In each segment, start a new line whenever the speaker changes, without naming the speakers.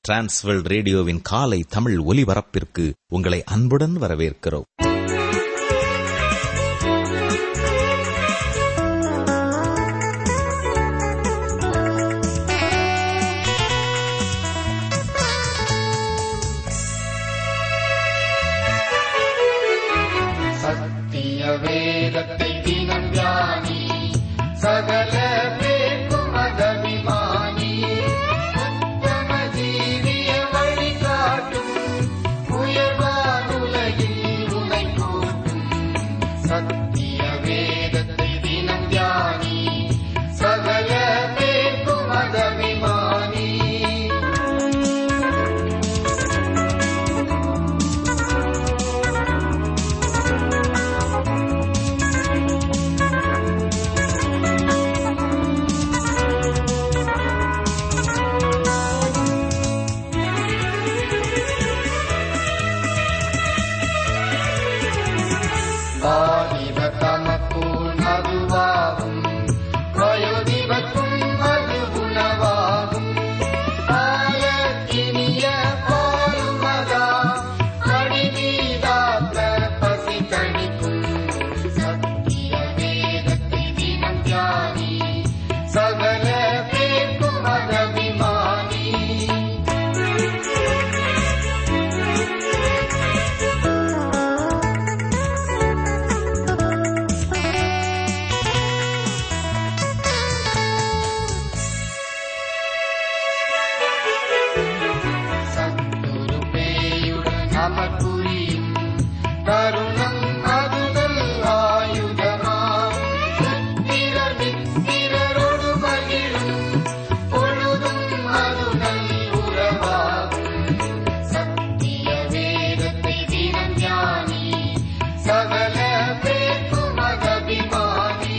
Transworld ரேடியோவின் காலை தமிழ் ஒலிபரப்பிற்கு உங்களை அன்புடன் வரவேற்கிறோம்
சத்திய வேதத்தை தினம் தியானி சகல பேர்க்கும் மதபிமானி உத்தம ஜீவிய வழி காட்டும் உயர்வானுலகில் உனை கூட்டும் சத்திய வேதத்தை தினம் தியானி சகல பேர்க்கும் மதபிமானி வாலிப தமக்குள் மதுவாகும் வயோதிபத்தும் மது உணவாகும் காலத்தினிய பாலும் மதா அடிமீதாத்த பசி தணிக்கும் சத்திய வேதத்தை தினம் தியானி சகல பேர்க்கும் மதபிமானி சத்துரு பேயுடன் அமர் புரியும் தருணம் அதுதல் ஆயுதமாம் புத்திரர் மித்திரரோடு மகிழும் பொழுதும் அதுதல் உறவாகும் சத்திய வேதத்தை தினம் ஞானி சகல பேர்க்கும் மதபிமானி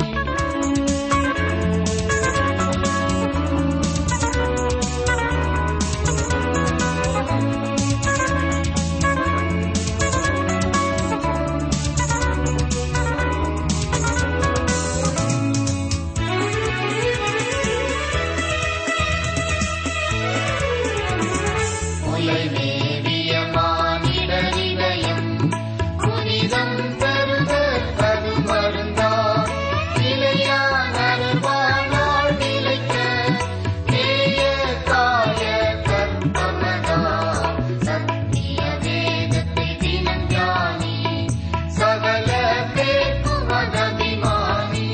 முலை மேவிய மானிடரிடயம் புனிதம் பெருக கருமருந்தா நிலையான வாழ்நாள் நிலைக்க நேய காய கற்பமதா சத்திய வேதத்தை தினம் ஞானி சகல பேர்க்கு மதபிமானி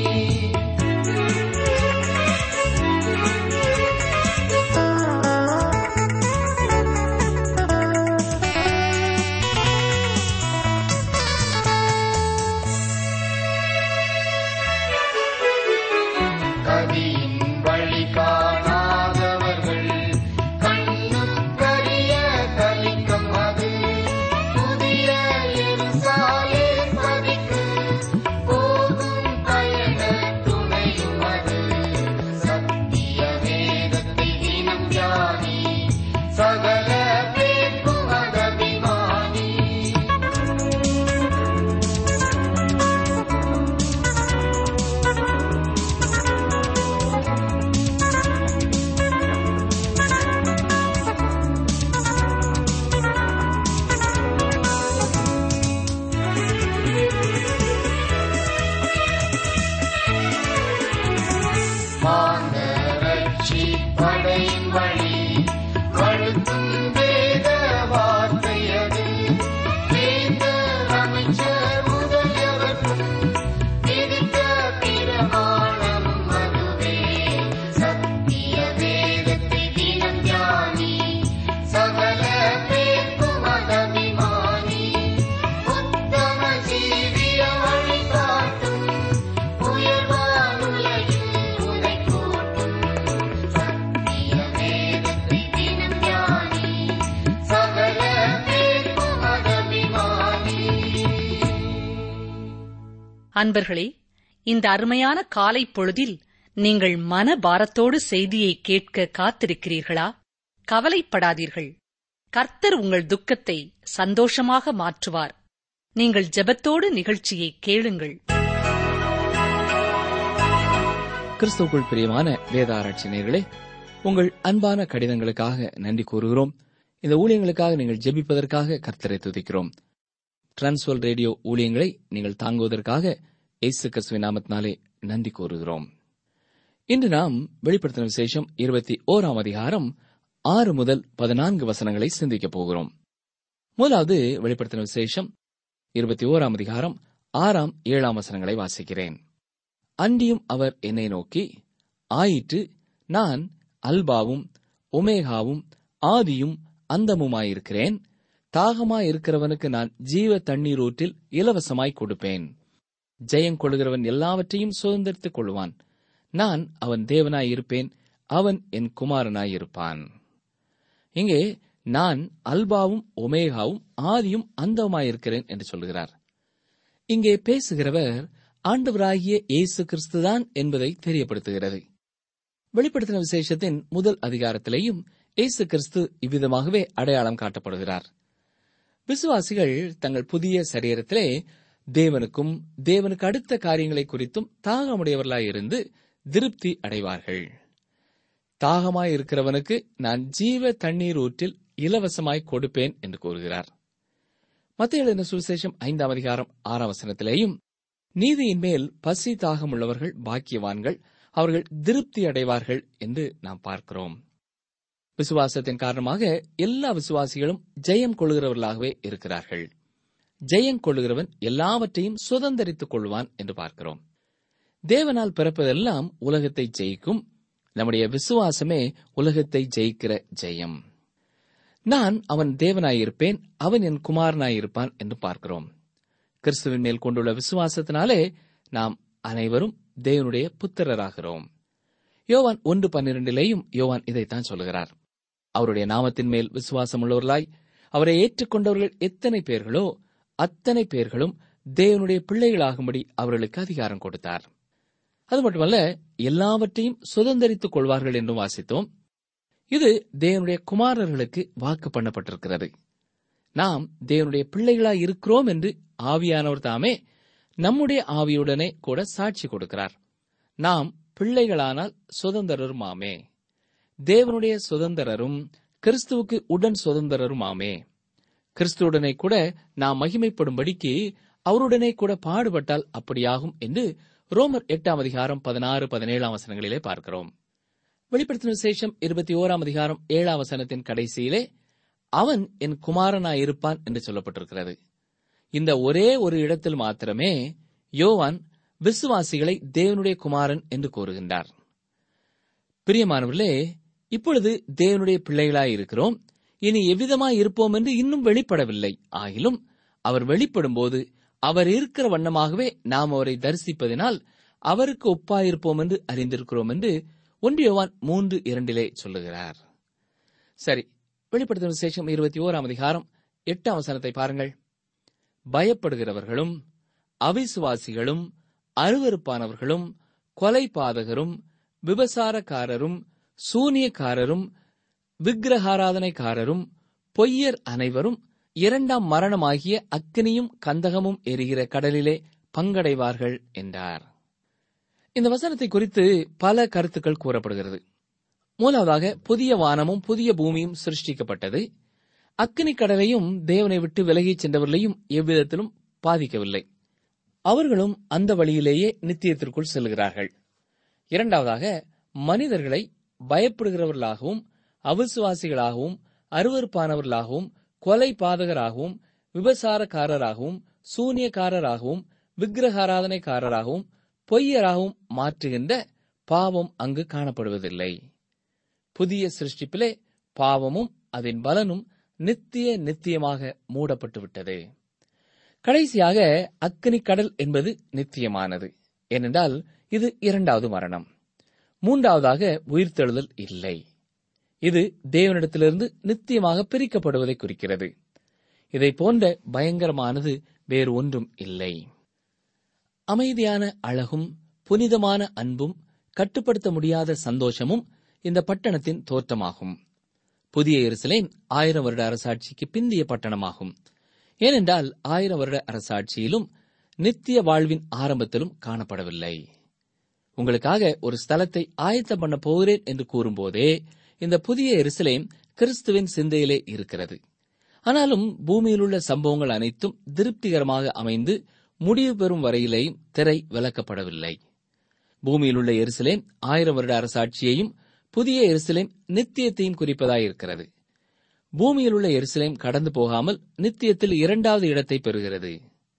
கதியின் வழி காணாதவர்கள் கண்ணும் கரிய கலிக்கம் அது புதிய எருசாலே பதிக்கும் போகும் பயண துணையும் அது சத்திய வேதத்தை தினம் தியானி சகல பேர்க்கும் மதபிமானி மாந்தரட்சி படையின் வழி வழுத்தும் வேத வார்த்தை அது வேத அமைச்சர் முதலியவர்க்கும் விதித்த பிரமாணமும் அதுவே சத்திய வேதத்தை தினம் ஞானி சகல பேர்க்கும் மதபிமானி உத்தம ஜீவிய வழி காட்டும் உயர்வானுலகில் உனை கூட்டும் சத்திய வேதத்தை தினம் ஞானி சகல பேர்க்கும் மதபிமானி
அன்பர்களே இந்த அருமையான காலை பொழுதில் நீங்கள் மன பாரத்தோடு செய்தியை கேட்க காத்திருக்கிறீர்களா கவலைப்படாதீர்கள் கர்த்தர் உங்கள் துக்கத்தை சந்தோஷமாக மாற்றுவார் நீங்கள் ஜெபத்தோடு நிகழ்ச்சியை கேளுங்கள்
கிறிஸ்துவுக்குள் பிரியமான வேதாராய்ச்சி நேயர்களே உங்கள் அன்பான கடிதங்களுக்காக நன்றி கூறுகிறோம் இந்த ஊழியங்களுக்காக நீங்கள் ஜெபிப்பதற்காக கர்த்தரை துதிக்கிறோம் டிரான்ஸ்வல் ரேடியோ ஊழியங்களை நீங்கள் தாங்குவதற்காக இயேசு கிறிஸ்துவின் நாமத்தினாலே நன்றி கூறுகிறோம் இன்று நாம் வெளிப்படுத்தின விசேஷம் இருபத்தி ஓராம் அதிகாரம் ஆறு முதல் பதினான்கு வசனங்களை சிந்திக்கப் போகிறோம் முதலாவது வெளிப்படுத்தின விசேஷம் இருபத்தி ஓராம் அதிகாரம் ஆறாம் ஏழாம் வசனங்களை வாசிக்கிறேன் அன்றியும் அவர் என்னை நோக்கி ஆயிற்று நான் அல்பாவும் ஒமேகாவும் ஆதியும் அந்தமுமாயிருக்கிறேன் தாகமாயிருக்கிறவனுக்கு நான் ஜீவ தண்ணீர் ஊற்றில் இலவசமாய் கொடுப்பேன் ஜெயம் கொள்கிறவன் எல்லாவற்றையும் சுதந்திரித்துக் கொள்வான் நான் அவன் தேவனாயிருப்பேன் அவன் என் குமாரனாயிருப்பான் இங்கே நான் அல்பாவும் ஒமேகாவும் ஆதியும் அந்தமாயிருக்கிறேன் என்று சொல்கிறார் இங்கே பேசுகிறவர் ஆண்டவராகிய இயேசு கிறிஸ்துதான் என்பதை தெரியப்படுத்துகிறது வெளிப்படுத்தின விசேஷத்தின் முதல் அதிகாரத்திலேயும் இயேசு கிறிஸ்து இவ்விதமாகவே அடையாளம் காட்டப்படுகிறார் விசுவாசிகள் தங்கள் புதிய சரீரத்திலே தேவனுக்கும் தேவனுக்கு அடுத்த காரியங்களை குறித்தும் தாகமுடையவர்களாயிருந்து திருப்தி அடைவார்கள் தாகமாய் இருக்கிறவனுக்கு நான் ஜீவ தண்ணீர் ஊற்றில் இலவசமாய் கொடுப்பேன் என்று கூறுகிறார் மத்திய எழுதின சுவிசேஷம் ஐந்தாம் அதிகாரம் ஆறாம் வசனத்திலேயும் நீதியின் மேல் பசி தாகம் உள்ளவர்கள் பாக்கியவான்கள் அவர்கள் திருப்தி அடைவார்கள் என்று நாம் பார்க்கிறோம் விசுவாசத்தின் காரணமாக எல்லா விசுவாசிகளும் ஜெயம் கொள்கிறவர்களாகவே இருக்கிறார்கள் ஜெயம் கொள்கிறவன் எல்லாவற்றையும் சுதந்திரித்துக் கொள்வான் என்று பார்க்கிறோம் தேவனால் பிறப்பதெல்லாம் உலகத்தை ஜெயிக்கும் நம்முடைய விசுவாசமே உலகத்தை ஜெயிக்கிற ஜெயம் நான் அவன் தேவனாயிருப்பேன் அவன் என் குமாரனாயிருப்பான் என்று பார்க்கிறோம் கிறிஸ்துவின் மேல் கொண்டுள்ள விசுவாசத்தினாலே நாம் அனைவரும் தேவனுடைய புத்திரராகிறோம் யோவான் ஒன்று பன்னிரண்டிலேயும் யோவான் இதைத்தான் சொல்லுகிறார் அவருடைய நாமத்தின் மேல் விசுவாசம் உள்ளவர்களாய் அவரை ஏற்றுக்கொண்டவர்கள் எத்தனை பேர்களோ அத்தனை பேர்களும் தேவனுடைய பிள்ளைகளாகும்படி அவர்களுக்கு அதிகாரம் கொடுத்தார் அது மட்டுமல்ல எல்லாவற்றையும் சுதந்திரித்துக் கொள்வார்கள் என்றும் வாசித்தோம் இது தேவனுடைய குமாரர்களுக்கு வாக்கு பண்ணப்பட்டிருக்கிறது நாம் தேவனுடைய பிள்ளைகளாய் இருக்கிறோம் என்று ஆவியானவர் தாமே நம்முடைய ஆவியுடனே கூட சாட்சி கொடுக்கிறார் நாம் பிள்ளைகளானால் சுதந்திரருமாமே தேவனுடைய சுதந்திரரும் கிறிஸ்துவுக்கு உடன் சுதந்திரருமாமே கிறிஸ்துவுடனே கூட நாம் மகிமைப்படும்படிக்கு அவருடனே கூட பாடுபட்டால் அப்படியாகும் என்று ரோமர் எட்டாம் அதிகாரம் பதினாறு பதினேழாம் வசனங்களிலே பார்க்கிறோம் வெளிப்படுத்தின விசேஷம் இருபத்தி ஓராம் அதிகாரம் ஏழாம் வசனத்தின் கடைசியிலே அவன் என் குமாரனாயிருப்பான் என்று சொல்லப்பட்டிருக்கிறது இந்த ஒரே ஒரு இடத்தில் மாத்திரமே யோவான் விசுவாசிகளை தேவனுடைய குமாரன் என்று கூறுகின்றார் பிரியமானவர்களே இப்பொழுது தேவனுடைய பிள்ளைகளாய் இருக்கிறோம் இனி எவ்விதமாய் இருப்போம் என்று இன்னும் வெளிப்படவில்லை ஆகிலும் அவர் வெளிப்படும் போது அவர் இருக்கிற வண்ணமாகவே நாம் அவரை தரிசிப்பதினால் அவருக்கு ஒப்பாயிருப்போம் என்று அறிந்திருக்கிறோம் என்று ஒன்றியவான் மூன்று இரண்டிலே சொல்லுகிறார் சரி வெளிப்படுத்தும் விசேஷம் இருபத்தி ஓராம் அதிகாரம் எட்டாம் வசனத்தை பாருங்கள் பயப்படுகிறவர்களும் அவிசுவாசிகளும் அருவருப்பானவர்களும் கொலை பாதகரும் விபசாரக்காரரும் சூனியக்காரரும் விக்கிரகாராதனைக்காரரும் பொய்யர் அனைவரும் இரண்டாம் மரணமாகிய அக்கினியும் கந்தகமும் எரிகிற கடலிலே பங்கடைவார்கள் என்றார் இந்த வசனத்தை குறித்து பல கருத்துக்கள் கூறப்படுகிறது மூலாவதாக புதிய வானமும் புதிய பூமியும் சிருஷ்டிக்கப்பட்டது அக்கினி கடலையும் தேவனை விட்டு விலகிச் சென்றவர்களையும் எவ்விதத்திலும் பாதிக்கவில்லை அவர்களும் அந்த வழியிலேயே நித்தியத்திற்குள் செல்கிறார்கள் இரண்டாவதாக மனிதர்களை பயப்படுகிறவர்களாகவும் அவிசுவாசிகளாகவும் அருவறுப்பானவர்களாகவும் கொலை பாதகராகவும் விபசாரக்காரராகவும் சூனியக்காரராகவும் விக்கிரகாராதனைக்காரராகவும் பொய்யராகவும் மாற்றுகின்ற பாவம் அங்கு காணப்படுவதில்லை புதிய சிருஷ்டிப்பிலே பாவமும் அதன் பலனும் நித்திய நித்தியமாக மூடப்பட்டு விட்டது கடைசியாக அக்கினி கடல் என்பது நித்தியமானது ஏனென்றால் இது இரண்டாவது மரணம் மூன்றாவதாக உயிர்த்தெழுதல் இல்லை இது தேவனிடத்திலிருந்து நித்தியமாக பிரிக்கப்படுவதை குறிக்கிறது இதை போன்ற பயங்கரமானது வேறு ஒன்றும் இல்லை அமைதியான அழகும் புனிதமான அன்பும் கட்டுப்படுத்த முடியாத சந்தோஷமும் இந்த பட்டணத்தின் தோற்றமாகும் புதிய எருசலேம் ஆயிரம் வருட அரசாட்சிக்கு பிந்திய பட்டணமாகும் ஏனென்றால் ஆயிரம் வருட அரசாட்சியிலும் நித்திய வாழ்வின் ஆரம்பத்திலும் காணப்படவில்லை உங்களுக்காக ஒரு ஸ்தலத்தை ஆயத்தம் பண்ண போகிறேன் என்று கூறும்போதே இந்த புதிய எருசலேம் கிறிஸ்துவின் சிந்தையிலே இருக்கிறது ஆனாலும் பூமியில் உள்ள சம்பவங்கள் அனைத்தும் திருப்திகரமாக அமைந்து முடிவு பெறும் வரையிலேயும் திரை விலக்கப்படவில்லை பூமியில் உள்ள எருசலேம் ஆயிரம் வருட அரசாட்சியையும் புதிய எருசலேம் நித்தியத்தையும் குறிப்பதாயிருக்கிறது பூமியில் உள்ள எருசலேம் கடந்து போகாமல் நித்தியத்தில் இரண்டாவது இடத்தை பெறுகிறது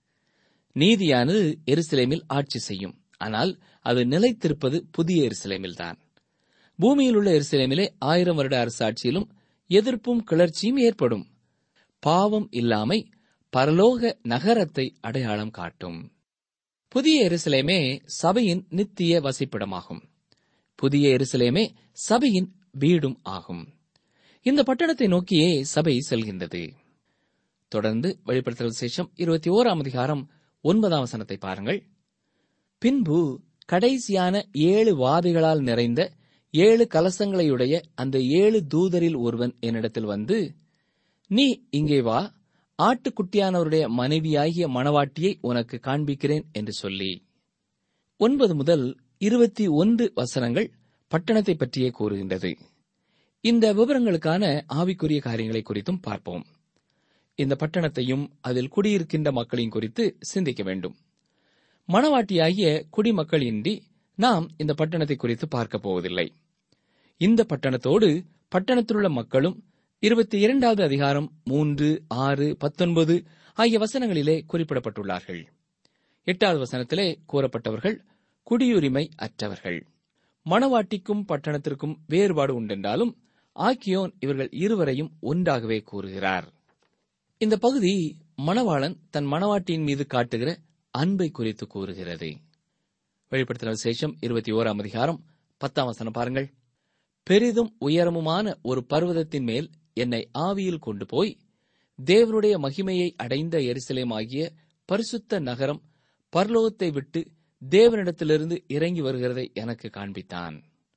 நீதியானது எருசலேமில் ஆட்சி செய்யும் ஆனால் அது நிலைத்திருப்பது புதிய எருசலேமில்தான் பூமியில் உள்ள எருசலேமிலே ஆயிரம் வருட அரசாட்சியிலும் எதிர்ப்பும் கிளர்ச்சியும் ஏற்படும் பாவம் இல்லாமை பரலோக நகரத்தை அடையாளம் காட்டும் புதிய எருசலேமே சபையின் நித்திய வசிப்பிடமாகும் புதிய எருசலேமே சபையின் வீடும் ஆகும் இந்த பட்டணத்தை நோக்கியே சபை செல்கின்றது தொடர்ந்து வெளிப்படுத்தல் விசேஷம் இருபத்தி ஓராம் அதிகாரம் ஒன்பதாம் வசனத்தை பாருங்கள் பின்பு கடைசியான ஏழு வாதிகளால் நிறைந்த ஏழு கலசங்களையுடைய அந்த ஏழு தூதரில் ஒருவன் என்னிடத்தில் வந்து நீ இங்கே வா ஆட்டுக்குட்டியானவருடைய மனைவியாகிய மணவாட்டியை உனக்கு காண்பிக்கிறேன் என்று சொல்லி ஒன்பது முதல் இருபத்தி ஒன்று வசனங்கள் பட்டணத்தை பற்றியே கூறுகின்றது இந்த விவரங்களுக்கான ஆவிக்குரிய காரியங்களை குறித்தும் பார்ப்போம் இந்த பட்டணத்தையும் அதில் குடியிருக்கின்ற மக்களையும் குறித்து சிந்திக்க வேண்டும் மணவாட்டியாகிய குடிமக்கள் இன்றி நாம் இந்த பட்டணத்தை குறித்து பார்க்கப் போவதில்லை இந்த பட்டணத்தோடு பட்டணத்திலுள்ள மக்களும் இருபத்தி இரண்டாவது அதிகாரம் மூன்று ஆறு பத்தொன்பது ஆகிய வசனங்களிலே குறிப்பிடப்பட்டுள்ளார்கள் எட்டாவது வசனத்திலே கூறப்பட்டவர்கள் குடியுரிமை அற்றவர்கள் மணவாட்டிக்கும் பட்டணத்திற்கும் வேறுபாடு உண்டென்றாலும் ஆக்கியோன் இவர்கள் இருவரையும் ஒன்றாகவே கூறுகிறார் இந்த பகுதி மணவாளன் தன் மணவாட்டியின் மீது காட்டுகிற அன்பை குறித்து கூறுகிறது வெளிப்படுத்தின விசேஷம் இருபத்தி ஓராம் அதிகாரம் பத்தாம் வசனம் பாருங்கள் பெரிதும் உயரமுமான ஒரு பர்வதத்தின் மேல் என்னை ஆவியில் கொண்டு போய் தேவனுடைய மகிமையை அடைந்த எருசலேமாகிய பரிசுத்த நகரம் பர்லோகத்தை விட்டு தேவனிடத்திலிருந்து இறங்கி வருகிறதை எனக்கு காண்பித்தான்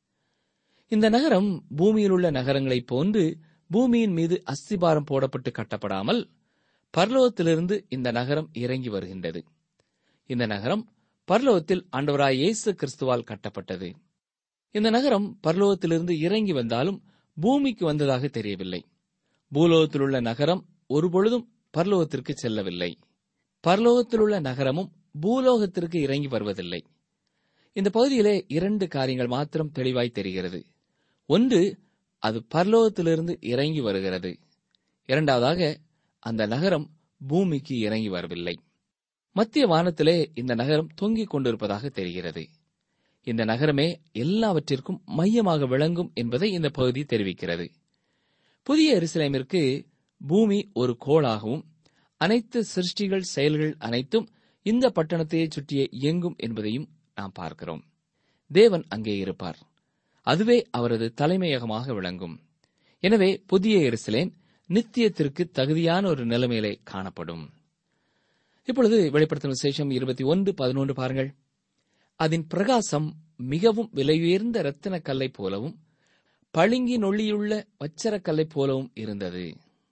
இந்த நகரம் பூமியில் உள்ள நகரங்களைப் போன்று பூமியின் மீது அஸ்திபாரம் போடப்பட்டு கட்டப்படாமல் பர்லோகத்திலிருந்து இந்த நகரம் இறங்கி வருகின்றது இந்த நகரம் பர்லோகத்தில் ஆண்டவராய் இயேசு கிறிஸ்துவால் கட்டப்பட்டது இந்த நகரம் பர்லோகத்திலிருந்து இறங்கி வந்தாலும் பூமிக்கு வந்ததாக தெரியவில்லை பூலோகத்தில் உள்ள நகரம் ஒருபொழுதும் பர்லோகத்திற்கு செல்லவில்லை பரலோகத்தில் உள்ள நகரமும் பூலோகத்திற்கு இறங்கி வருவதில்லை இந்த பகுதியிலே இரண்டு காரியங்கள் மாத்திரம் தெளிவாய் தெரிகிறது ஒன்று அது பரலோகத்திலிருந்து இறங்கி வருகிறது இரண்டாவதாக அந்த நகரம் பூமிக்கு இறங்கி வரவில்லை மத்திய வானத்திலே இந்த நகரம் தொங்கிக் கொண்டிருப்பதாக தெரிகிறது இந்த நகரமே எல்லாவற்றிற்கும் மையமாக விளங்கும் என்பதை இந்த பகுதி தெரிவிக்கிறது புதிய எருசலேமிற்கு பூமி ஒரு கோளாகவும் அனைத்து சிருஷ்டிகள் செயல்கள் அனைத்தும் இந்த பட்டணத்தையே சுற்றியே இயங்கும் என்பதையும் நாம் பார்க்கிறோம் தேவன் அங்கே இருப்பார் அதுவே அவரது தலைமையகமாக விளங்கும் எனவே புதிய எருசலேம் நித்தியத்திற்கு தகுதியான ஒரு நிலைமையிலே காணப்படும் இப்பொழுது வெளிப்படுத்தும் விசேஷம் இருபத்தி ஒன்று பதினொன்று பாருங்கள் அதன் பிரகாசம் மிகவும் விலையுயர்ந்த இரத்தின கல்லை போலவும் பளிங்கி நொள்ளியுள்ள வச்சரக் கல்லை போலவும் இருந்தது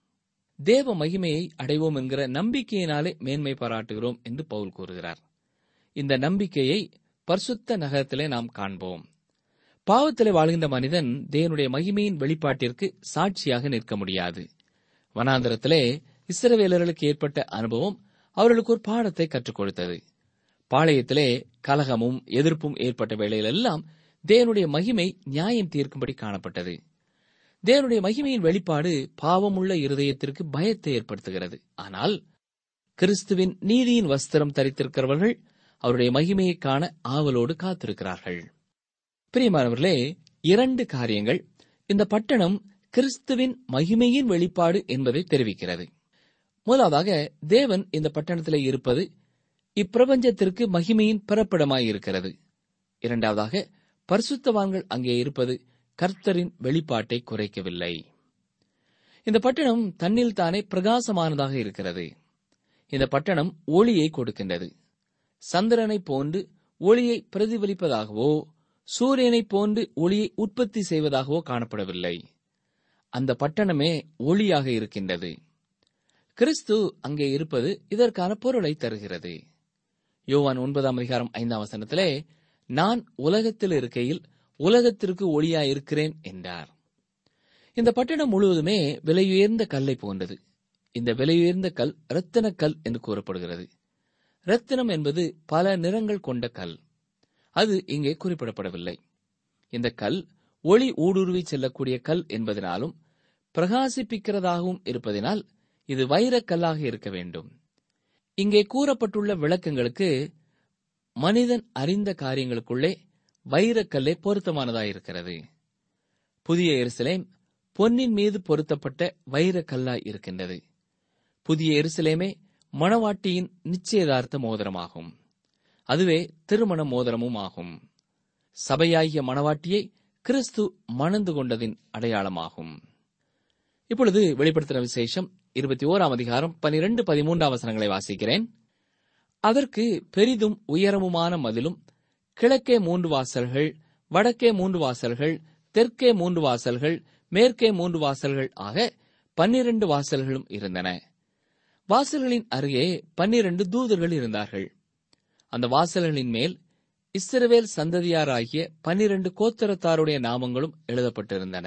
தேவ மகிமையை அடைவோம் என்கிற நம்பிக்கையினாலே மேன்மை பாராட்டுகிறோம் என்று பவுல் கூறுகிறார் இந்த நம்பிக்கையை பரிசுத்த நகரத்திலே நாம் காண்போம் பாவத்திலே வாழ்கின்ற மனிதன் தேவனுடைய மகிமையின் வெளிப்பாட்டிற்கு சாட்சியாக நிற்க முடியாது வனாந்தரத்திலே இஸ்ரவேலர்களுக்கு ஏற்பட்ட அனுபவம் அவர்களுக்கு ஒரு பாடத்தை கற்றுக் கொடுத்தது பாளையத்திலே கலகமும் எதிர்ப்பும் ஏற்பட்ட வேளையிலெல்லாம் தேவனுடைய மகிமை நியாயம் தீர்க்கும்படி காணப்பட்டது தேவனுடைய மகிமையின் வெளிப்பாடு பாவமுள்ள இருதயத்திற்கு பயத்தை ஏற்படுத்துகிறது ஆனால் கிறிஸ்துவின் நீதியின் வஸ்திரம் தரித்திருக்கிறவர்கள் அவருடைய மகிமையை காண ஆவலோடு காத்திருக்கிறார்கள் பிரியமானவர்களே இரண்டு காரியங்கள் இந்த பட்டணம் கிறிஸ்துவின் மகிமையின் வெளிப்பாடு என்பதை தெரிவிக்கிறது முதலாவதாக தேவன் இந்த பட்டணத்திலே இருப்பது இப்பிரபஞ்சத்திற்கு மகிமையின் பிறப்பிடமாய் இருக்கிறது இரண்டாவதாக பரிசுத்தவான்கள் அங்கே இருப்பது கர்த்தரின் வெளிப்பாட்டை குறைக்கவில்லை இந்த பட்டணம் தன்னில் தானே பிரகாசமானதாக இருக்கிறது இந்த பட்டணம் ஒளியை கொடுக்கின்றது சந்திரனை போன்று ஒளியை பிரதிபலிப்பதாகவோ சூரியனைப் போன்று ஒளியை உற்பத்தி செய்வதாகவோ காணப்படவில்லை அந்த பட்டணமே ஒளியாக இருக்கின்றது கிறிஸ்து அங்கே இருப்பது இதற்கான பொருளை தருகிறது யோவான் ஒன்பதாம் அதிகாரம் ஐந்தாம் வசனத்திலே நான் உலகத்தில் இருக்கையில் உலகத்திற்கு ஒளியாயிருக்கிறேன் என்றார் இந்த பட்டணம் முழுவதுமே விலையுயர்ந்த கல்லை போன்றது இந்த விலையுயர்ந்த கல் இரத்தின கல் என்று கூறப்படுகிறது இரத்தினம் என்பது பல நிறங்கள் கொண்ட கல் அது இங்கே குறிப்பிடப்படவில்லை இந்த கல் ஒளி ஊடுருவி செல்லக்கூடிய கல் என்பதனாலும் பிரகாசிப்பிக்கிறதாகவும் இருப்பதினால் இது வைரக்கல்லாக இருக்க வேண்டும் இங்கே கூறப்பட்டுள்ள விளக்கங்களுக்கு மனிதன் அறிந்த காரியங்களுக்குள்ளே வைரக்கல்லே பொருத்தமானதாயிருக்கிறது புதிய எருசலேம் பொன்னின் மீது பொருத்தப்பட்ட வைரக்கல்லாய் இருக்கின்றது புதிய எருசலேமே மணவாட்டியின் நிச்சயதார்த்த மோதிரமாகும் அதுவே திருமண மோதிரமும் ஆகும் சபையாகிய மணவாட்டியை கிறிஸ்து மணந்து கொண்டதின் அடையாளமாகும் இப்பொழுது வெளிப்படுத்தின விசேஷம் இருபத்தி ஓராம் அதிகாரம் பனிரெண்டு பதிமூன்றாம் வசனங்களை வாசிக்கிறேன் அதற்கு பெரிதும் உயரமுமான மதிலும் கிழக்கே மூன்று வாசல்கள் வடக்கே மூன்று வாசல்கள் தெற்கே மூன்று வாசல்கள் மேற்கே மூன்று வாசல்கள் ஆக பன்னிரண்டு வாசல்களும் இருந்தன வாசல்களின் அருகே பன்னிரண்டு தூதர்கள் இருந்தார்கள் அந்த வாசல்களின் மேல் இஸ்ரவேல் சந்ததியாராகிய பன்னிரண்டு கோத்திரத்தாருடைய நாமங்களும் எழுதப்பட்டிருந்தன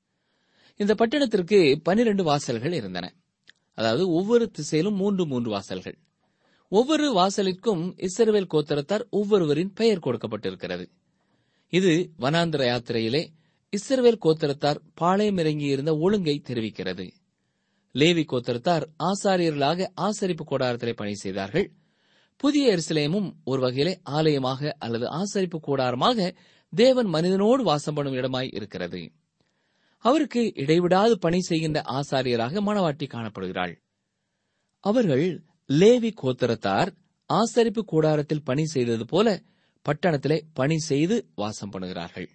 இந்த பட்டணத்திற்கு பன்னிரண்டு வாசல்கள் இருந்தன அதாவது ஒவ்வொரு திசையிலும் மூன்று மூன்று வாசல்கள் ஒவ்வொரு வாசலிற்கும் இஸ்ரவேல் கோத்திரத்தார் ஒவ்வொருவரின் பெயர் கொடுக்கப்பட்டிருக்கிறது இது வனாந்திர யாத்திரையிலே இஸ்ரவேல் கோத்திரத்தார் பாளையம் இறங்கியிருந்த ஒழுங்கை தெரிவிக்கிறது லேவி கோத்திரத்தார் ஆசாரியர்களாக ஆசரிப்பு கூடாரத்திலே பணி செய்தார்கள் புதிய எருசலேமும் ஒரு வகையிலே ஆலயமாக அல்லது ஆசரிப்பு கூடாரமாக தேவன் மனிதனோடு வாசம் பண்ணும் இடமாய் இருக்கிறது அவருக்கு இடைவிடாது பணி செய்கின்ற ஆசாரியராக மணவாட்டி காணப்படுகிறாள் அவர்கள் லேவி கோத்திரத்தார் ஆசரிப்பு கூடாரத்தில் பணி செய்தது போல பட்டணத்திலே பணி செய்து வாசம் பண்ணுகிறார்கள்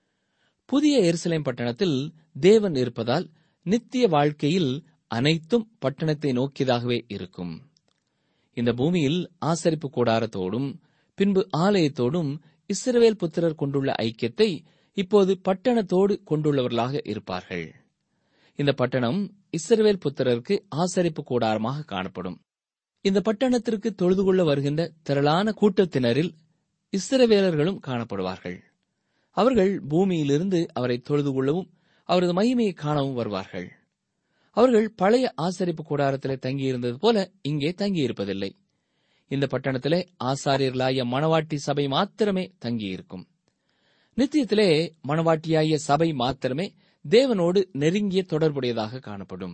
புதிய எருசலேம் பட்டணத்தில் தேவன் இருப்பதால் நித்திய வாழ்க்கையில் அனைத்தும் பட்டணத்தை நோக்கியதாகவே இருக்கும் இந்த பூமியில் ஆசரிப்பு கூடாரத்தோடும் பின்பு ஆலயத்தோடும் இஸ்ரவேல் புத்திரர் கொண்டுள்ள ஐக்கியத்தை இப்போது பட்டணத்தோடு கொண்டுள்ளவர்களாக இருப்பார்கள் இந்த பட்டணம் இஸ்ரவேல் புத்திரருக்கு ஆசரிப்பு கூடாரமாக காணப்படும் இந்த பட்டணத்திற்கு தொழுது கொள்ள வருகின்ற திரளான கூட்டத்தினரில் இஸ்ரவேலர்களும் காணப்படுவார்கள் அவர்கள் பூமியிலிருந்து அவரை தொழுது கொள்ளவும் அவரது மகிமையை காணவும் வருவார்கள் அவர்கள் பழைய ஆசரிப்பு கூடாரத்திலே தங்கியிருந்தது போல இங்கே தங்கியிருப்பதில்லை இந்த பட்டணத்திலே ஆசாரியர்களாகிய மணவாட்டி சபை மாத்திரமே தங்கியிருக்கும் நித்தியத்திலே மணவாட்டியாகிய சபை மாத்திரமே தேவனோடு நெருங்கிய தொடர்புடையதாக காணப்படும்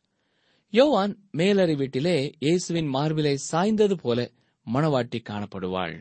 யோவான் மேலறை வீட்டிலே இயேசுவின் மார்பிலை சாய்ந்தது போல மணவாட்டி காணப்படுவாள்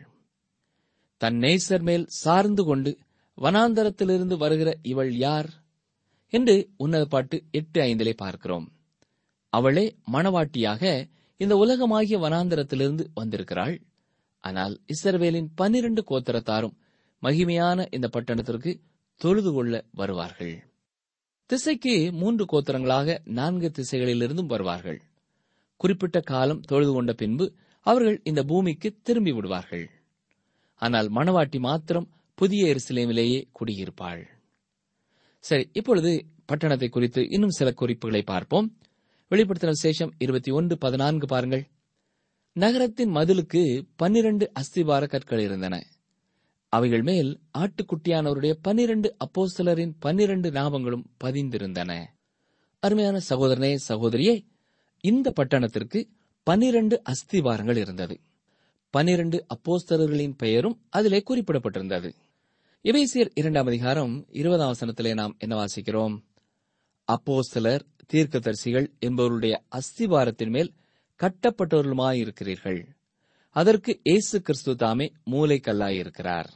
தன் நேசர் மேல் சார்ந்து கொண்டு வனாந்தரத்திலிருந்து வருகிற இவள் யார் என்று உன்னத பாட்டு எட்டு ஐந்திலே பார்க்கிறோம் அவளே மணவாட்டியாக இந்த உலகமாகிய வனாந்தரத்திலிருந்து வந்திருக்கிறாள் ஆனால் இஸ்ரவேலின் பன்னிரண்டு கோத்திரத்தாரும் மகிமையான இந்த பட்டணத்திற்கு தொழுது கொள்ள வருவார்கள் திசைக்கு மூன்று கோத்திரங்களாக நான்கு திசைகளிலிருந்தும் வருவார்கள் குறிப்பிட்ட காலம் தொழுது கொண்ட பின்பு அவர்கள் இந்த பூமிக்கு திரும்பி விடுவார்கள் ஆனால் மணவாட்டி மாத்திரம் புதிய எருசலேமிலேயே குடியிருப்பாள் சரி இப்பொழுது பட்டணத்தை குறித்து இன்னும் சில குறிப்புகளை பார்ப்போம் வெளிப்படுத்தின விசேஷம் இருபத்தி ஒன்று பதினான்கு பாருங்கள் நகரத்தின் மதிலுக்கு பன்னிரண்டு அஸ்திபார கற்கள் இருந்தன அவைகள் மேல் ஆட்டுக்குட்டியானவருடைய பன்னிரண்டு அப்போஸ்தலரின் பன்னிரண்டு நாமங்களும் பதிந்திருந்தன அருமையான சகோதரனே சகோதரியே இந்த பட்டணத்திற்கு பன்னிரண்டு அஸ்திவாரங்கள் இருந்தது பன்னிரண்டு அப்போஸ்தலர்களின் பெயரும் அதிலே குறிப்பிடப்பட்டிருந்தது இவைசியர் இரண்டாம் அதிகாரம் இருபதாம் வசனத்திலே நாம் என்ன வாசிக்கிறோம் அப்போஸ்தலர் தீர்க்கதரிசிகள் என்பவருடைய அஸ்திவாரத்தின் மேல் கட்டப்பட்டவர்களுமாயிருக்கிறீர்கள் அதற்கு இயேசு கிறிஸ்து தாமே மூளைக்கல்லாயிருக்கிறார்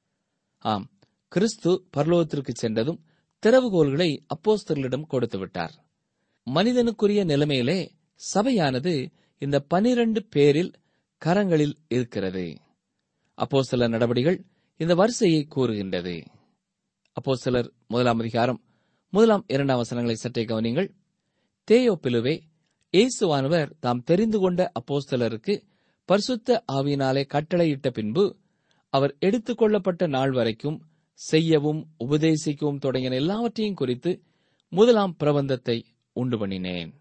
ஆம் கிறிஸ்து பரலோகத்திற்கு சென்றதும் திறவுகோல்களை அப்போஸ்தலரிடம் கொடுத்து விட்டார் மனிதனுக்குரிய நிலைமையிலே சபையானது இந்த பனிரண்டு பேரில் கரங்களில் இருக்கிறது அப்போஸ்தல நடவடிகள் இந்த வரிசையை கூறுகின்றது அப்போஸ்தலர் முதலாம் அதிகாரம் முதலாம் இரண்டாம் வசனங்களை சற்றே கவனிங்கள் தேயோப்பிலுவே இயேசுவானவர் தாம் தெரிந்து கொண்ட அப்போஸ்தலருக்கு பரிசுத்த ஆவியினாலே கட்டளையிட்ட பின்பு அவர் எடுத்துக் கொள்ளப்பட்ட நாள் வரைக்கும் செய்யவும் உபதேசிக்கவும் தொடங்கின எல்லாவற்றையும் குறித்து முதலாம் பிரபந்தத்தை உண்டு பண்ணினேன்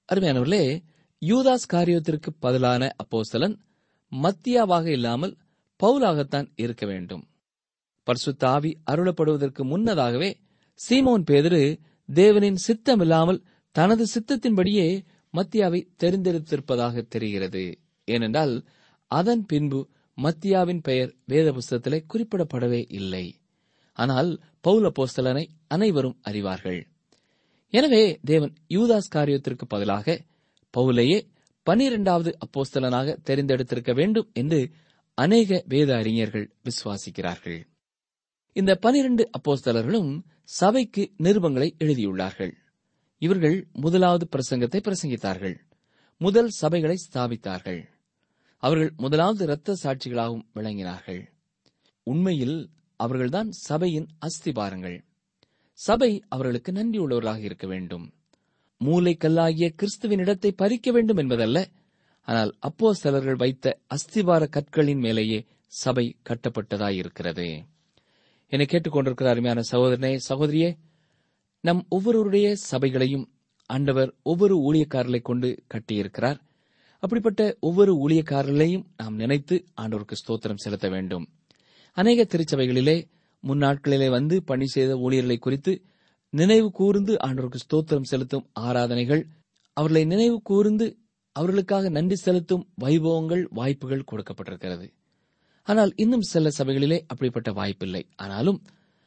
அருமையானவர்களே யூதாஸ் காரியத்திற்கு பதிலான அப்போஸ்தலன் மத்தியாவாக இல்லாமல் பவுலாகத்தான் இருக்க வேண்டும் பரிசுத்த ஆவி அருளப்படுவதற்கு முன்னதாகவே சீமோன் பேதுரு தேவனின் சித்தமில்லாமல் தனது சித்தத்தின்படியே மத்தியாவை தெரிந்தெடுத்திருப்பதாக தெரிகிறது ஏனென்றால் அதன் பின்பு மத்தியாவின் பெயர் வேத புஸ்தகத்திலே குறிப்பிடப்படவே இல்லை ஆனால் பவுல போஸ்தலனை அனைவரும் அறிவார்கள் எனவே தேவன் யூதாஸ் காரியத்திற்கு பதிலாக பவுலையே பனிரெண்டாவது அப்போஸ்தலனாக தெரிந்தெடுத்திருக்க வேண்டும் என்று அநேக வேத அறிஞர்கள் விசுவாசிக்கிறார்கள் இந்த பனிரெண்டு அப்போஸ்தலர்களும் சபைக்கு நிருபங்களை எழுதியுள்ளார்கள் இவர்கள் முதலாவது பிரசங்கத்தை பிரசங்கித்தார்கள் முதல் சபைகளை ஸ்தாபித்தார்கள் அவர்கள் முதலாவது இரத்த சாட்சிகளாகவும் விளங்கினார்கள் உண்மையில் அவர்கள்தான் சபையின் அஸ்திபாரங்கள் சபை அவர்களுக்கு நன்றியுள்ளவர்களாக இருக்க வேண்டும் மூளைக்கல்லாகிய கிறிஸ்துவின் இடத்தை பறிக்க வேண்டும் என்பதல்ல ஆனால் அப்போ சிலர்கள் வைத்த அஸ்திவார கற்களின் மேலேயே சபை கட்டப்பட்டதாயிருக்கிறது என்னை கேட்டுக்கொண்டிருக்கிற அருமையான சகோதரனே சகோதரியே நம் ஒவ்வொருவருடைய சபைகளையும் ஆண்டவர் ஒவ்வொரு ஊழியக்காரர்களை கொண்டு கட்டியிருக்கிறார் அப்படிப்பட்ட ஒவ்வொரு ஊழியக்காரர்களையும் நாம் நினைத்து ஆண்டவருக்கு ஸ்தோத்திரம் செலுத்த வேண்டும் அநேக திருச்சபைகளிலே முன்னாட்களிலே வந்து பணி செய்த ஊழியர்களை குறித்து நினைவு கூர்ந்து ஆண்டவருக்கு ஸ்தோத்திரம் செலுத்தும் ஆராதனைகள் அவர்களை நினைவு கூர்ந்து அவர்களுக்காக நன்றி செலுத்தும் வைபவங்கள் வாய்ப்புகள் கொடுக்கப்பட்டிருக்கிறது ஆனால் இன்னும் சில சபைகளிலே அப்படிப்பட்ட வாய்ப்பில்லை ஆனாலும்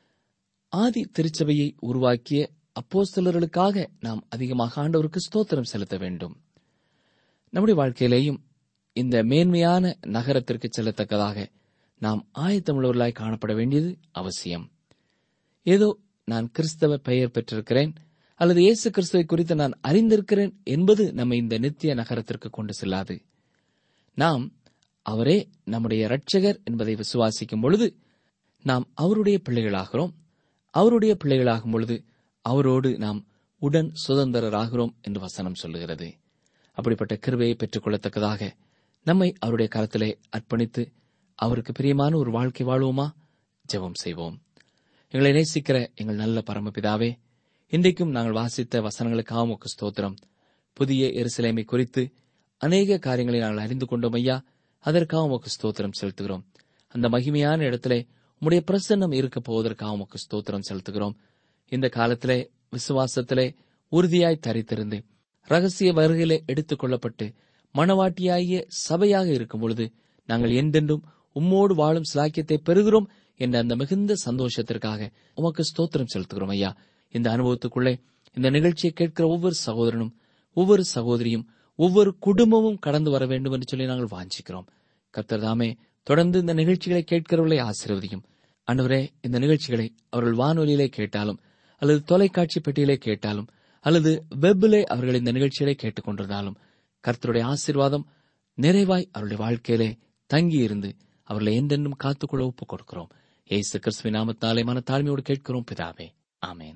ஆதி திருச்சபையை உருவாக்கிய அப்போஸ்தலர்களுக்காக நாம் அதிகமாக ஆண்டவருக்கு ஸ்தோத்திரம் செலுத்த வேண்டும் நம்முடைய வாழ்க்கையிலேயும் இந்த மேன்மையான நகரத்திற்கு செல்லத்தக்கதாக நாம் ஆயத்தமுள்ளவர்களாய் காணப்பட வேண்டியது அவசியம் ஏதோ நான் கிறிஸ்தவ பெயர் பெற்றிருக்கிறேன் அல்லது இயேசு கிறிஸ்துவை குறித்து நான் அறிந்திருக்கிறேன் என்பது நம்மை இந்த நித்திய நகரத்திற்கு கொண்டு செல்லாது நாம் அவரே நம்முடைய இரட்சகர் என்பதை விசுவாசிக்கும் பொழுது நாம் அவருடைய பிள்ளைகளாகிறோம் அவருடைய பிள்ளைகளாகும் பொழுது அவரோடு நாம் உடன் சுதந்திரராகிறோம் என்று வசனம் சொல்லுகிறது அப்படிப்பட்ட கிருபையை பெற்றுக் கொள்ளத்தக்கதாக நம்மை அவருடைய கரத்திலே அர்ப்பணித்து அவருக்கு பிரியமான ஒரு வாழ்க்கை வாழ்வோமா ஜெபம் செய்வோம் எங்களை நேசிக்கிற எங்கள் நல்ல பரமபிதாவே இன்றைக்கும் நாங்கள் வாசித்த வசனங்களுக்காக உமக்கு ஸ்தோத்திரம் புதிய எருசலேமை குறித்து அநேக காரியங்களை நாங்கள் அறிந்து கொண்டோம் ஐயா அதற்காக உமக்கு ஸ்தோத்திரம் செலுத்துகிறோம் அந்த மகிமையான இடத்திலே உம்முடைய பிரசன்னம் இருக்க போவதற்காக உமக்கு ஸ்தோத்திரம் செலுத்துகிறோம் இந்த காலத்திலே விசுவாசத்திலே உறுதியாய் தரித்திருந்து ரகசிய வருகையிலே எடுத்துக் கொள்ளப்பட்டு மணவாட்டியாகிய சபையாக இருக்கும் பொழுது நாங்கள் என்றென்றும் உம்மோடு வாழும் சிலாக்கியத்தை பெறுகிறோம் என்ற அந்த மிகுந்த சந்தோஷத்திற்காக உமக்கு ஸ்தோத்திரம் செலுத்துகிறோம் ஐயா இந்த அனுபவத்துக்குள்ளே இந்த நிகழ்ச்சியை கேட்கிற ஒவ்வொரு சகோதரனும் ஒவ்வொரு சகோதரியும் ஒவ்வொரு குடும்பமும் கடந்து வர வேண்டும் என்று சொல்லி நாங்கள் வாஞ்சிக்கிறோம் கர்த்தர் தாமே தொடர்ந்து இந்த நிகழ்ச்சிகளை கேட்கிறவர்களை ஆசீர்வதியும் அன்றுவரே இந்த நிகழ்ச்சிகளை அவர்கள் வானொலியிலே கேட்டாலும் அல்லது தொலைக்காட்சி பெட்டியிலே கேட்டாலும் அல்லது வெப்பிலே அவர்கள் இந்த நிகழ்ச்சிகளை கேட்டுக் கொண்டிருந்தாலும் கர்த்தருடைய ஆசீர்வாதம் நிறைவாய் அவருடைய வாழ்க்கையிலே தங்கியிருந்து அவர்களை என்றென்றும் காத்துக்கொள்ள ஒப்புக் கொடுக்கிறோம் ஏசு கிறிஸ்துவின் நாமத்தாலே மன தாழ்மையோடு கேட்கிறோம் பிதாவே ஆமேன்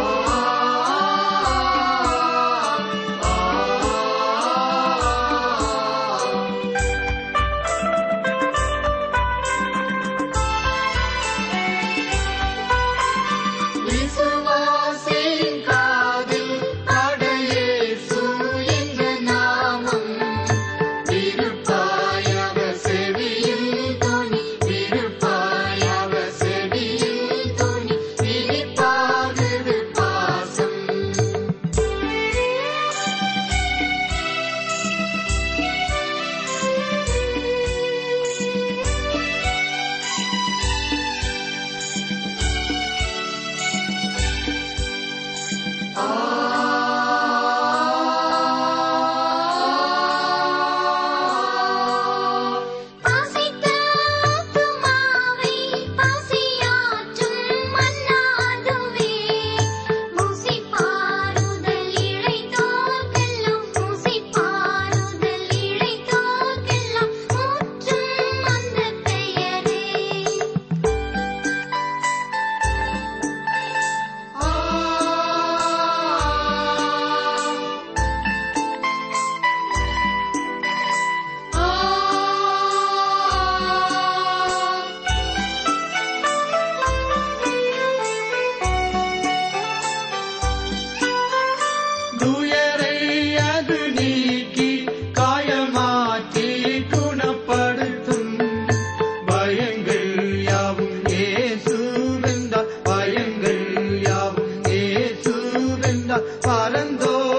விசுவாசின் காதில் அடையேசு என்ற நாமம் விருப்பாயவ செவியில் துணி விருப்பாயவ செவியில் துணி இனிப்பாகுது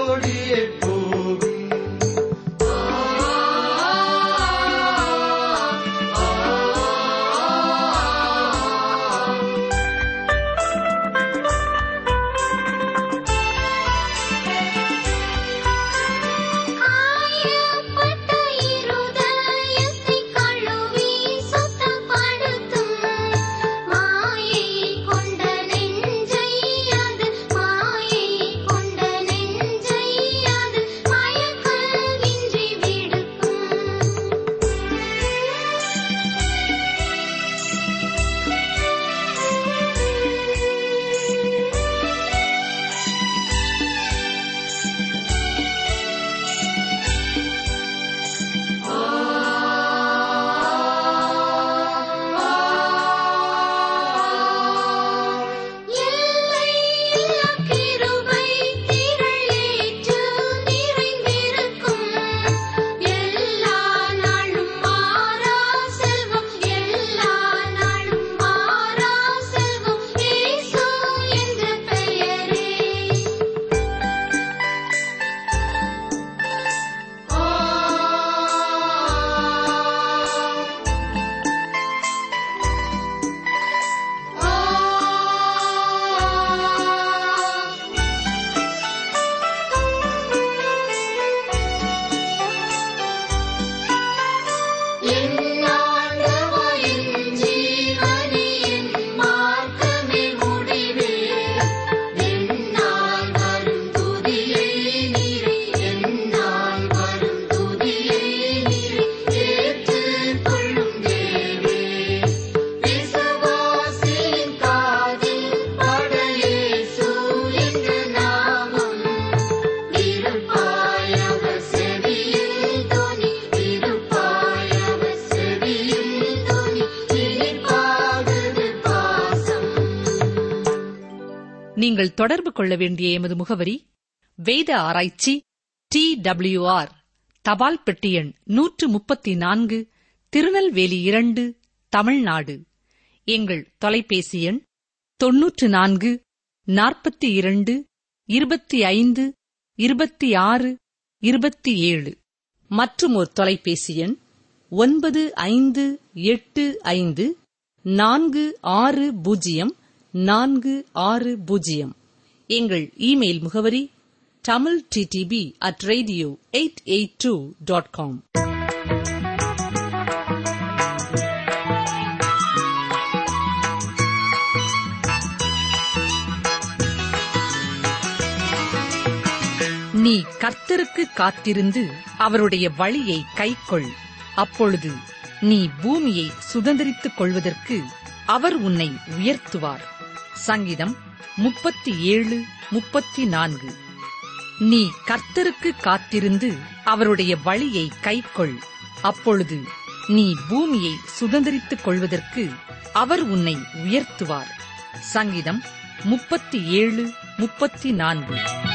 ஓடியே போகும்
காயப்பட்ட இருதயத்தை கழுவி சுத்தப்படுத்தும் மாயை கொண்ட நெஞ்சை அது மாயை கொண்ட நெஞ்சை அது மயக்கமின்றி விடுக்கும் எல்லையில்லா கிருபை திரளேற்று நிறைந்திருக்கும் எல்லா நாளும் மாறா செல்வம் எல்லா நாளும் மாறா செல்வம் இயேசு என்ற பெயரே என் ஆண்டவா என் ஜீவனே என் மார்க்கமே முடிவே என்னால் வரும் துதியை நீரே என்னால் வரும் துதியை நீரே ஏற்றுக் கொள்ளும் தேவே விசுவாசியின் காதில் பட இயேசு என்ற நாமம் இருப்பாய் அவர் செவியில் தொனி இருப்பாய் அவர் செவியில் தொனி இனிப்பாகுது பாசம்
நீங்கள் தொடர்பு கொள்ள வேண்டிய எமது முகவரி வேத ஆராய்ச்சி டி ஆர் தபால் பெட்டி எண் நூற்று முப்பத்தி நான்கு திருநெல்வேலி இரண்டு தமிழ்நாடு எங்கள் தொலைபேசி எண் தொன்னூற்று நான்கு நாற்பத்தி இரண்டு இருபத்தி ஐந்து இருபத்தி ஆறு இருபத்தி ஏழு மற்றும் ஒரு தொலைபேசி எண் ஒன்பது ஐந்து எட்டு ஐந்து நான்கு ஆறு பூஜ்ஜியம் நான்கு ஆறு பூஜ்ஜியம் எங்கள் இமெயில் முகவரி Tamil DTP at radio eight eight two dot com நீ கர்த்தருக்கு காத்திருந்து அவருடைய வழியை கைக்கொள் அப்பொழுது நீ பூமியை சுதந்தரித்துக் கொள்வதற்கு அவர் உன்னை உயர்த்துவார் சங்கீதம் முப்பத்தி ஏழு முப்பத்தி நான்கு நீ கர்த்தருக்கு காத்திருந்து அவருடைய வழியை கைக்கொள் அப்பொழுது நீ பூமியை சுதந்தரித்துக் கொள்வதற்கு அவர் உன்னை உயர்த்துவார் சங்கீதம் முப்பத்தி ஏழு முப்பத்தி நான்கு